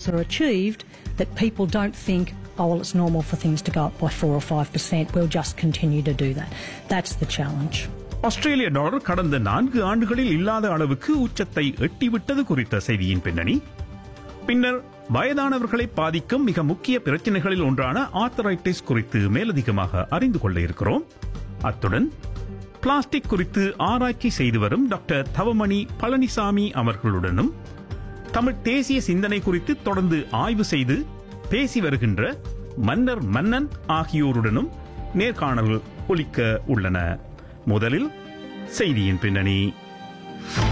are achieved, that people don't think, oh, well, it's normal for things to go up by 4 or 5%. We'll just continue to do that. That's the challenge. ஆஸ்திரேலிய dollar கடந்த நான்கு ஆண்டுகளில் இல்லாத அளவுக்கு உச்சத்தை எட்டிவிட்டது குறித்த செய்தியின் பின்னணி பின்னர் வயதானவர்களை பாதிக்கும் மிக முக்கிய பிரச்சனைகளில் ஒன்றான ஆத்தரைட்டிஸ் குறித்து மேலதிகமாக அறிந்து கொள்ள இருக்கிறோம் அத்துடன் பிளாஸ்டிக் குறித்து ஆராய்ச்சி செய்து வரும் டாக்டர் தவமணி பழனிசாமி அவர்களுடனும் தமிழ் தேசிய சிந்தனை குறித்து தொடர்ந்து ஆய்வு செய்து பேசி வருகின்ற மன்னர் மன்னன் ஆகியோருடனும் நேர்காணல் ஒலிக்க உள்ளன முதலில் செய்தியின் பின்னணி